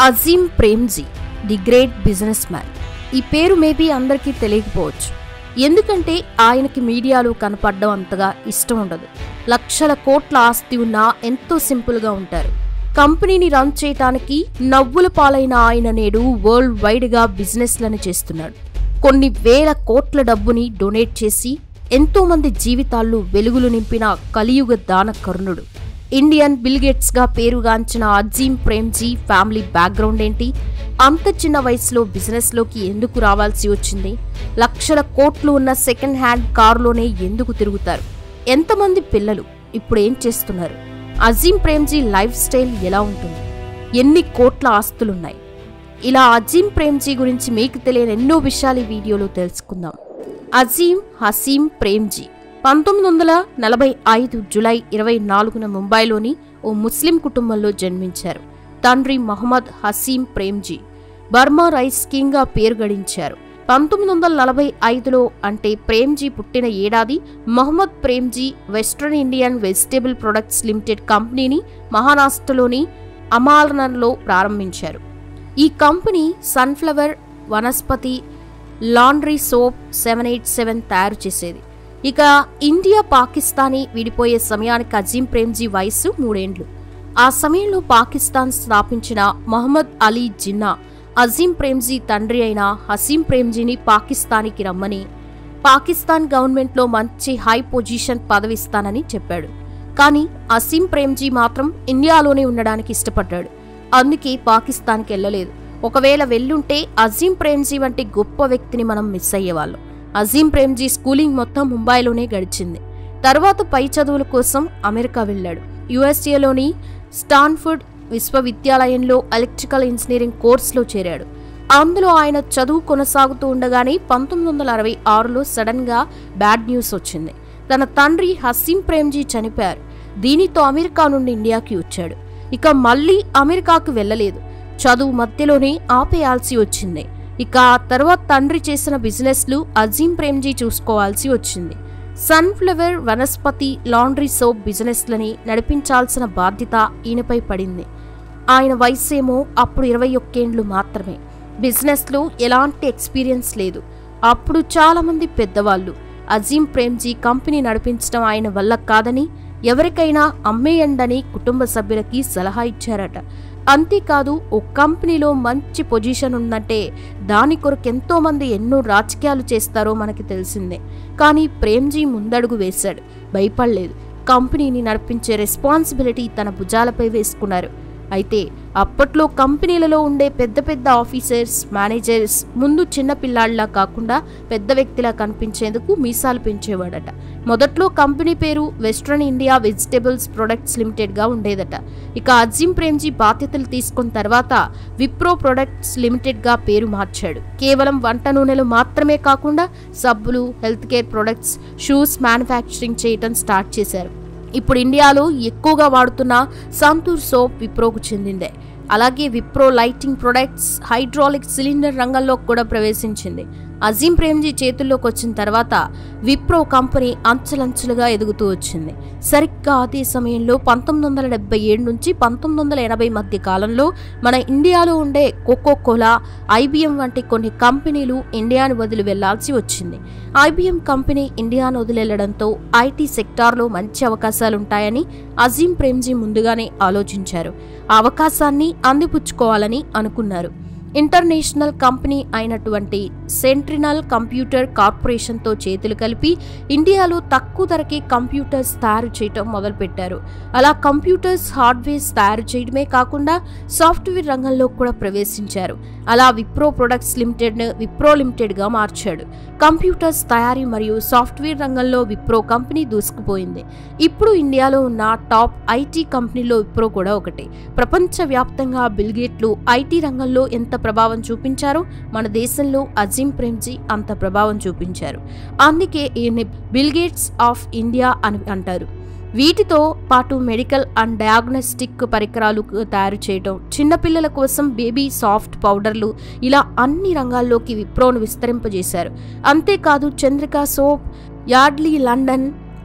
Azeem Premji the great business man ఈ పేరు maybe అందరికీ తెలియకపోవచ్చు ఎందుకంటే ఆయనకి మీడియాలో కనపడడం అంతగా ఇష్టం ఉండదు లక్షల కోట్ల ఆస్తి ఉన్నా ఎంతో సింపుల్గా ఉంటారు కంపెనీని రన్ చేయటానికి నవ్వుల పాలైన ఆయన నేడు వరల్డ్ వైడ్గా బిజినెస్లను చేస్తున్నాడు కొన్ని వేల కోట్ల డబ్బుని డొనేట్ చేసి ఎంతో మంది జీవితాల్లో వెలుగులు నింపిన కలియుగ దాన కరుణుడు ఇండియన్ బిల్గేట్స్ గా పేరుగాంచిన అజీం ప్రేమ్జీ ఫ్యామిలీ బ్యాక్గ్రౌండ్ ఏంటి అంత చిన్న వయసులో బిజినెస్ లోకి ఎందుకు రావాల్సి వచ్చింది లక్షల కోట్లు ఉన్న సెకండ్ హ్యాండ్ కారులోనే ఎందుకు తిరుగుతారు ఎంతమంది పిల్లలు ఇప్పుడు ఏం చేస్తున్నారు అజీం ప్రేమ్జీ లైఫ్ స్టైల్ ఎలా ఉంటుంది ఎన్ని కోట్ల ఆస్తులున్నాయి ఇలా అజీం ప్రేమ్జీ గురించి మీకు తెలియని ఎన్నో విషయాలు ఈ వీడియోలో తెలుసుకుందాం అజీం హసీం ప్రేమ్జీ పంతొమ్మిది వందల నలభై ఐదు జులై ఇరవై నాలుగున ముంబైలోని ఓ ముస్లిం కుటుంబంలో జన్మించారు తండ్రి మహమ్మద్ హసీం ప్రేమ్జీ బర్మా రైస్ కింగ్గా పేరు గడించారు పంతొమ్మిది వందల నలభై ఐదులో అంటే ప్రేమ్జీ పుట్టిన ఏడాది Mohammed Premji western Indian vegetable products limited కంపెనీని మహారాష్ట్రలోని అమాల్నర్లో ప్రారంభించారు ఈ company sunflower vanaspati laundry soap seven eight seven తయారు చేసేది ఇక ఇండియా పాకిస్తానీ విడిపోయే సమయానికి అజీం ప్రేమ్జీ వయస్సు మూడేండ్లు ఆ సమయంలో పాకిస్తాన్ స్థాపించిన మహమ్మద్ అలీ జిన్నా అజీం ప్రేమ్జీ తండ్రి అయిన హసీం ప్రేమ్జీని పాకిస్తానికి రమ్మని పాకిస్తాన్ గవర్నమెంట్లో మంచి హై పొజిషన్ పదవిస్తానని చెప్పాడు కానీ అసీం ప్రేమ్జీ మాత్రం ఇండియాలోనే ఉండడానికి ఇష్టపడ్డాడు అందుకే పాకిస్తాన్కి వెళ్ళలేదు ఒకవేళ వెళ్ళుంటే అజీం ప్రేమ్జీ వంటి గొప్ప వ్యక్తిని మనం మిస్ అయ్యేవాళ్ళం అజీం ప్రేమ్జీ స్కూలింగ్ మొత్తం ముంబైలోనే గడిచింది తర్వాత పై చదువుల కోసం అమెరికా వెళ్ళాడు యుఎస్ఏలోని స్టాన్ఫర్డ్ విశ్వవిద్యాలయంలో ఎలక్ట్రికల్ ఇంజనీరింగ్ కోర్సులో చేరాడు అందులో ఆయన చదువు కొనసాగుతూ ఉండగానే పంతొమ్మిది వందల అరవై ఆరులో సడన్గా బ్యాడ్ న్యూస్ వచ్చింది తన తండ్రి హసీం ప్రేమ్జీ చనిపోయారు దీనితో అమెరికా నుండి ఇండియాకి వచ్చాడు ఇక మళ్ళీ అమెరికాకు వెళ్ళలేదు చదువు మధ్యలోనే ఆపేయాల్సి వచ్చింది ఇక ఆ తర్వాత తండ్రి చేసిన బిజినెస్లు అజీం ప్రేమ్జీ చూసుకోవాల్సి వచ్చింది సన్ఫ్లవర్ వనస్పతి లాండ్రీ సోప్ బిజినెస్లని నడిపించాల్సిన బాధ్యత ఈయనపై పడింది ఆయన వయసేమో అప్పుడు ఇరవై ఒక్కేండ్లు మాత్రమే బిజినెస్లో ఎలాంటి ఎక్స్పీరియన్స్ లేదు అప్పుడు చాలామంది పెద్దవాళ్ళు అజీం ప్రేమ్జీ కంపెనీ నడిపించడం ఆయన వల్ల కాదని ఎవరికైనా అమ్మేయండని కుటుంబ సభ్యులకి సలహా ఇచ్చారట అంతేకాదు ఓ కంపెనీలో మంచి పొజిషన్ ఉందంటే దాని కొరకు ఎంతో మంది ఎన్నో రాజకీయాలు చేస్తారో మనకి తెలిసిందే కానీ ప్రేమ్జీ ముందడుగు వేశాడు భయపడలేదు కంపెనీని నడిపించే రెస్పాన్సిబిలిటీ తన భుజాలపై వేసుకున్నారు అయితే అప్పట్లో కంపెనీలలో ఉండే పెద్ద పెద్ద ఆఫీసర్స్ మేనేజర్స్ ముందు చిన్న పిల్లాడిలా కాకుండా పెద్ద వ్యక్తిలా కనిపించేందుకు మీసాలు పెంచేవాడట మొదట్లో కంపెనీ పేరు వెస్ట్రన్ ఇండియా వెజిటేబుల్స్ ప్రొడక్ట్స్ లిమిటెడ్గా ఉండేదట ఇక అజీం ప్రేమ్జీ బాధ్యతలు తీసుకున్న తర్వాత విప్రో ప్రొడక్ట్స్ లిమిటెడ్గా పేరు మార్చాడు కేవలం వంట నూనెలు మాత్రమే కాకుండా సబ్బులు health care products shoes manufacturing చేయటం స్టార్ట్ చేశారు ఇప్పుడు ఇండియాలో ఎక్కువగా వాడుతున్న సంతూర్ సోప్ విప్రోకు చెందిందే అలాగే Wipro lighting products hydraulic cylinder రంగంలో కూడా ప్రవేశించింది అజీం ప్రేమ్జీ చేతుల్లోకి వచ్చిన తర్వాత విప్రో కంపెనీ అంచెలంచెలుగా ఎదుగుతూ వచ్చింది సరిగ్గా అదే సమయంలో పంతొమ్మిది వందల డెబ్బై ఏడు నుంచి పంతొమ్మిది వందల ఎనభై మధ్య కాలంలో మన ఇండియాలో ఉండే కోకో కోలా ఐబిఎం వంటి కొన్ని కంపెనీలు ఇండియాను వదిలి వెళ్లాల్సి వచ్చింది ఐబిఎం కంపెనీ ఇండియాను వదిలేళ్లడంతో ఐటీ సెక్టార్లో మంచి అవకాశాలుంటాయని అజీం ప్రేమ్జీ ముందుగానే ఆలోచించారు ఆ అవకాశాన్ని అందిపుచ్చుకోవాలని అనుకున్నారు ఇంటర్నేషనల్ కంపెనీ అయినటువంటి సెంట్రినల్ కంప్యూటర్ కార్పొరేషన్తో చేతులు కలిపి ఇండియాలో తక్కువ ధరకే కంప్యూటర్స్ తయారు చేయటం మొదలుపెట్టారు అలా కంప్యూటర్స్ హార్డ్వేర్స్ తయారు చేయడమే కాకుండా సాఫ్ట్వేర్ రంగంలో కూడా ప్రవేశించారు అలా విప్రో ప్రొడక్ట్స్ లిమిటెడ్ విప్రో లిమిటెడ్గా మార్చాడు కంప్యూటర్స్ తయారీ మరియు సాఫ్ట్వేర్ రంగంలో విప్రో కంపెనీ దూసుకుపోయింది ఇప్పుడు ఇండియాలో ఉన్న టాప్ ఐటీ కంపెనీలో విప్రో కూడా ఒకటి ప్రపంచవ్యాప్తంగా బిల్గేట్లు ఐటీ రంగంలో ఎంత ప్రభావం చూపించారో మన దేశంలో అజీం ప్రేమ్జీ అంత ప్రభావం చూపించారు అందుకే ఈయన బిల్గేట్స్ ఆఫ్ ఇండియా అని అంటారు వీటితో పాటు మెడికల్ అండ్ డయాగ్నోస్టిక్ పరికరాలు తయారు చేయడం చిన్నపిల్లల కోసం బేబీ సాఫ్ట్ పౌడర్లు ఇలా అన్ని రంగాల్లోకి విప్రోను విస్తరింపజేశారు అంతేకాదు Chandrika soap Yardley London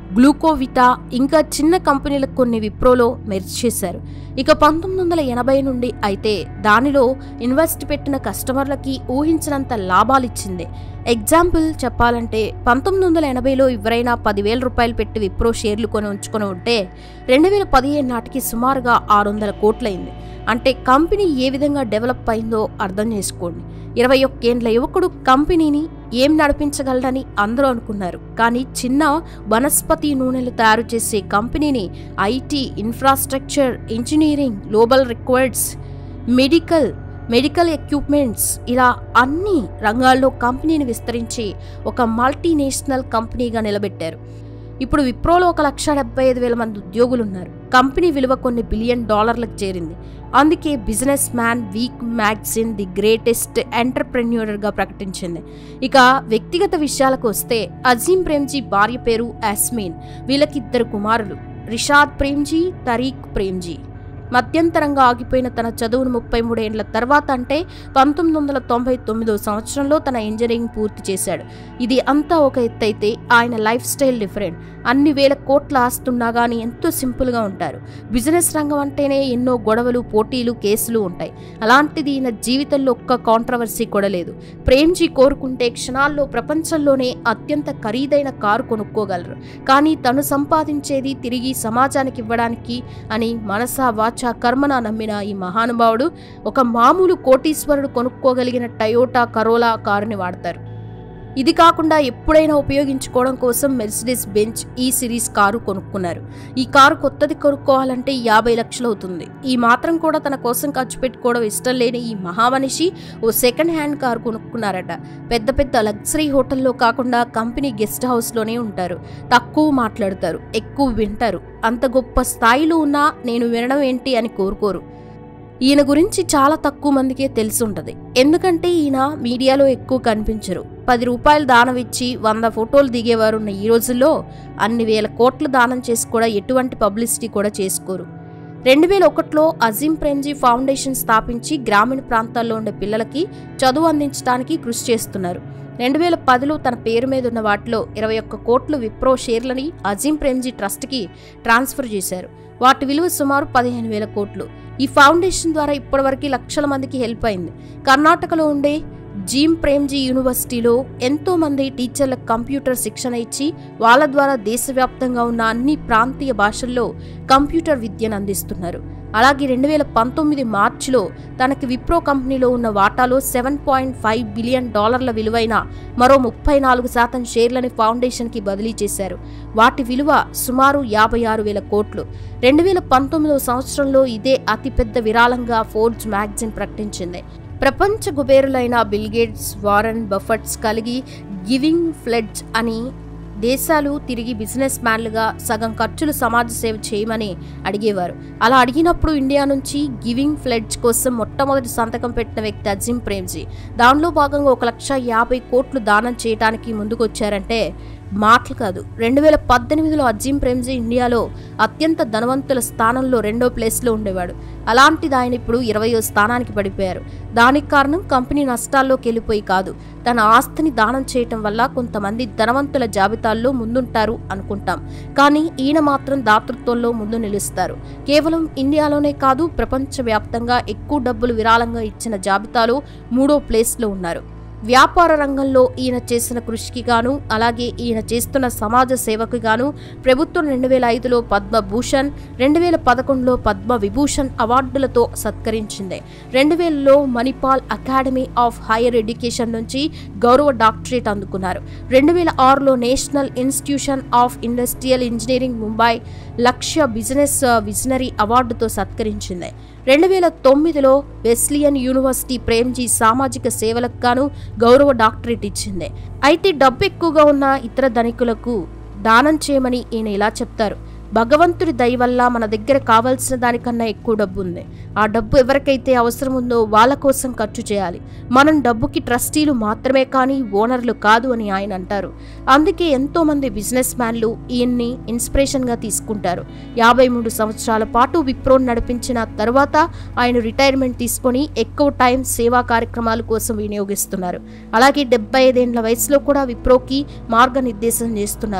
Glucovita ఇంకా చిన్న కంపెనీలకు కొన్ని విప్రోలో మెర్జ్ చేశారు ఇక పంతొమ్మిది వందల ఎనభై నుండి అయితే దానిలో ఇన్వెస్ట్ పెట్టిన కస్టమర్లకి ఊహించినంత లాభాలిచ్చింది ఎగ్జాంపుల్ చెప్పాలంటే పంతొమ్మిది వందల ఎనభైలో ఎవరైనా పదివేల రూపాయలు పెట్టి విప్రో షేర్లు కొని ఉంచుకొని ఉంటే రెండు వేల పదిహేను నాటికి సుమారుగా ఆరు వందల కోట్లయింది అంటే కంపెనీ ఏ విధంగా డెవలప్ అయిందో అర్థం చేసుకోండి ఇరవై ఒక్కేండ్ల యువకుడు కంపెనీని ఏం నడిపించగలడని అందరూ అనుకున్నారు కానీ చిన్న వనస్పతి నూనెలు తయారు చేసే కంపెనీని ఐటీ ఇన్ఫ్రాస్ట్రక్చర్ ఇంజనీరింగ్ గ్లోబల్ రిక్వైర్డ్స్ మెడికల్ మెడికల్ ఎక్విప్మెంట్స్ ఇలా అన్ని రంగాల్లో కంపెనీని విస్తరించి ఒక మల్టీనేషనల్ కంపెనీగా నిలబెట్టారు ఇప్పుడు విప్రోలో ఒక లక్ష డెబ్బై ఐదు వేల మంది ఉద్యోగులు ఉన్నారు కంపెనీ విలువ కొన్ని బిలియన్ డాలర్లకు చేరింది అందుకే business man week magazine the greatest ఎంటర్ప్రెన్యూరర్గా ప్రకటించింది ఇక వ్యక్తిగత విషయాలకు వస్తే అజీం ప్రేమ్జీ భార్య పేరు యాస్మీన్ వీళ్ళకిద్దరు కుమారులు రిషాద్ ప్రేమ్జీ తరీక్ ప్రేమ్జీ మధ్యంతరంగా ఆగిపోయిన తన చదువును ముప్పై మూడేండ్ల తర్వాత అంటే పంతొమ్మిది వందల తొంభై తొమ్మిదో సంవత్సరంలో తన ఇంజనీరింగ్ పూర్తి చేశాడు ఇది అంతా ఒక ఎత్తైతే ఆయన లైఫ్ స్టైల్ డిఫరెంట్ అన్ని వేల కోట్ల ఆస్తున్నా కానీ ఎంతో సింపుల్గా ఉంటారు బిజినెస్ రంగం అంటేనే ఎన్నో గొడవలు పోటీలు కేసులు ఉంటాయి అలాంటిది ఈయన జీవితంలో ఒక్క కాంట్రవర్సీ కూడా లేదు ప్రేమ్జీ కోరుకుంటే క్షణాల్లో ప్రపంచంలోనే అత్యంత ఖరీదైన కారు కొనుక్కోగలరు కానీ తను సంపాదించేది తిరిగి సమాజానికి ఇవ్వడానికి అని మనసా వాచా కర్మన నమ్మిన ఈ మహానుభావుడు ఒక మామూలు కోటీశ్వరుడు కొనుక్కోగలిగిన టయోటా కరోలా కారుని వాడతారు ఇది కాకుండా ఎప్పుడైనా ఉపయోగించుకోవడం కోసం Mercedes Benz E series car కొనుక్కున్నారు ఈ కారు కొత్తది కొనుక్కోవాలంటే యాభై లక్షలు అవుతుంది ఈ మాత్రం కూడా తన కోసం ఖర్చు పెట్టుకోవడం ఇష్టం లేని ఈ మహామనిషి ఓ సెకండ్ హ్యాండ్ కారు కొనుక్కున్నారట పెద్ద పెద్ద లగ్జరీ హోటల్లో కాకుండా కంపెనీ గెస్ట్ హౌస్లోనే ఉంటారు తక్కువ మాట్లాడతారు ఎక్కువ వింటారు అంత గొప్ప స్థాయిలో ఉన్నా నేను వినడం ఏంటి అని కోరుకోరు ఈయన గురించి చాలా తక్కువ మందికే తెలిసుంటది ఎందుకంటే ఈయన మీడియాలో ఎక్కువ కనిపించరు పది రూపాయలు దానం ఇచ్చి వంద ఫోటోలు దిగేవారు ఉన్న ఈ రోజుల్లో అన్ని వేల కోట్లు దానం చేసి కూడా ఎటువంటి పబ్లిసిటీ కూడా చేసుకోరు రెండు వేల ఒకటిలో అజీం ప్రేమ్జీ ఫౌండేషన్ స్థాపించి గ్రామీణ ప్రాంతాల్లో ఉండే పిల్లలకి చదువు అందించడానికి కృషి చేస్తున్నారు రెండు వేల పదిలో తన పేరు మీద ఉన్న వాటిలో ఇరవై ఒక్క కోట్లు విప్రో షేర్లని అజీం ప్రేమ్జీ ట్రస్ట్కి ట్రాన్స్ఫర్ చేశారు వాటి విలువ సుమారు పదిహేను వేల కోట్లు ఈ ఫౌండేషన్ ద్వారా ఇప్పటివరకు లక్షల మందికి హెల్ప్ అయింది కర్ణాటకలో ఉండే జీమ్ ప్రేమ్జీ యూనివర్సిటీలో ఎంతో మంది టీచర్లకు కంప్యూటర్ శిక్షణ ఇచ్చి వాళ్ళ ద్వారా దేశవ్యాప్తంగా ఉన్న అన్ని ప్రాంతీయ భాషల్లో కంప్యూటర్ విద్యను అందిస్తున్నారు అలాగే రెండు వేల పంతొమ్మిది మార్చిలో తనకి విప్రో కంపెనీలో ఉన్న వాటాలో సెవెన్ పాయింట్ ఫైవ్ బిలియన్ డాలర్ల విలువైన మరో ముప్పై నాలుగు శాతం షేర్లని ఫౌండేషన్కి బదిలీ చేశారు వాటి విలువ సుమారు యాభై ఆరు వేల కోట్లు రెండు వేల పంతొమ్మిదవ సంవత్సరంలో ఇదే అతిపెద్ద విరాళంగా ఫోర్బ్స్ మ్యాగజిన్ ప్రకటించింది ప్రపంచ కుబేరులైన బిల్గేట్స్ వారన్ బఫెట్స్ కలిగి గివింగ్ ఫ్లెడ్జ్ అని దేశాలు తిరిగి బిజినెస్ మ్యాన్లుగా సగం ఖర్చులు సమాజ సేవ చేయమని అడిగేవారు అలా అడిగినప్పుడు ఇండియా నుంచి గివింగ్ ఫ్లెడ్జ్ కోసం మొట్టమొదటి సంతకం పెట్టిన వ్యక్తి అజిమ్ ప్రేమ్జీ దానిలో భాగంగా ఒక లక్ష యాభై కోట్లు దానం చేయడానికి ముందుకొచ్చారంటే మాటలు కాదు రెండు వేల పద్దెనిమిదిలో అజీం ప్రేమ్జీ ఇండియాలో అత్యంత ధనవంతుల స్థానంలో రెండో ప్లేస్లో ఉండేవాడు అలాంటిది ఆయన ఇప్పుడు ఇరవయో స్థానానికి పడిపోయారు దానికి కారణం కంపెనీ నష్టాల్లోకి వెళ్ళిపోయి కాదు తన ఆస్తిని దానం చేయటం వల్ల కొంతమంది ధనవంతుల జాబితాల్లో ముందుంటారు అనుకుంటాం కానీ ఈయన మాత్రం దాతృత్వంలో ముందు నిలుస్తారు కేవలం ఇండియాలోనే కాదు ప్రపంచవ్యాప్తంగా ఎక్కువ డబ్బులు విరాళంగా ఇచ్చిన జాబితాలో మూడో ప్లేస్లో ఉన్నారు వ్యాపార రంగంలో ఈయన చేసిన కృషికి గాను అలాగే ఈయన చేస్తున్న సమాజ సేవకు గాను ప్రభుత్వం రెండు వేల ఐదులో పద్మభూషణ్ రెండు వేల పదకొండులో పద్మ విభూషణ్ అవార్డులతో సత్కరించింది రెండు వేలలో Manipal academy of higher education నుంచి గౌరవ డాక్టరేట్ అందుకున్నారు రెండు వేల ఆరులో national institution of industrial engineering Mumbai Lakshya business visionary అవార్డుతో సత్కరించింది రెండు వేల తొమ్మిదిలో వెస్లియన్ యూనివర్సిటీ ప్రేమ్జీ సామాజిక సేవలకు గాను గౌరవ డాక్టరేట్ ఇచ్చింది అయితే డబ్బు ఎక్కువగా ఉన్న ఇతర ధనికులకు దానం చేయమని ఈయన ఇలా చెప్తారు భగవంతుడి దయ వల్ల మన దగ్గర కావాల్సిన దానికన్నా ఎక్కువ డబ్బు ఉంది ఆ డబ్బు ఎవరికైతే అవసరం ఉందో వాళ్ళ కోసం ఖర్చు చేయాలి మనం డబ్బుకి ట్రస్టీలు మాత్రమే కానీ ఓనర్లు కాదు అని ఆయన అంటారు అందుకే ఎంతో మంది బిజినెస్ మ్యాన్లు ఈయన్ని ఇన్స్పిరేషన్గా తీసుకుంటారు యాభై మూడు సంవత్సరాల పాటు విప్రోన్ నడిపించిన తర్వాత ఆయన రిటైర్మెంట్ తీసుకొని ఎక్కువ టైం సేవా కార్యక్రమాల కోసం వినియోగిస్తున్నారు అలాగే డెబ్బై ఐదేండ్ల వయసులో కూడా విప్రోకి మార్గనిర్దేశం చేస్తున్నారు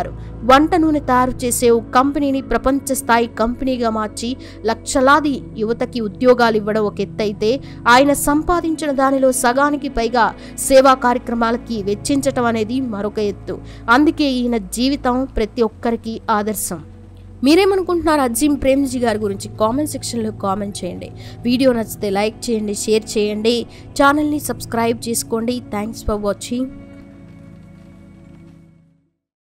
వంట నూనె తయారు చేసే ఓ కంపెనీని ప్రపంచ స్థాయి కంపెనీగా మార్చి లక్షలాది యువతకి ఉద్యోగాలు ఇవ్వడం ఒక ఎత్తైతే ఆయన సంపాదించిన దానిలో సగానికి పైగా సేవా కార్యక్రమాలకి వెచ్చించటం అనేది మరొక ఎత్తు అందుకే ఈయన జీవితం ప్రతి ఒక్కరికి ఆదర్శం మీరేమనుకుంటున్నారు అజీం ప్రేమ్జీ గారి గురించి కామెంట్ సెక్షన్లో కామెంట్ చేయండి వీడియో నచ్చితే లైక్ చేయండి షేర్ చేయండి ఛానల్ని సబ్స్క్రైబ్ చేసుకోండి థ్యాంక్స్ ఫర్ వాచింగ్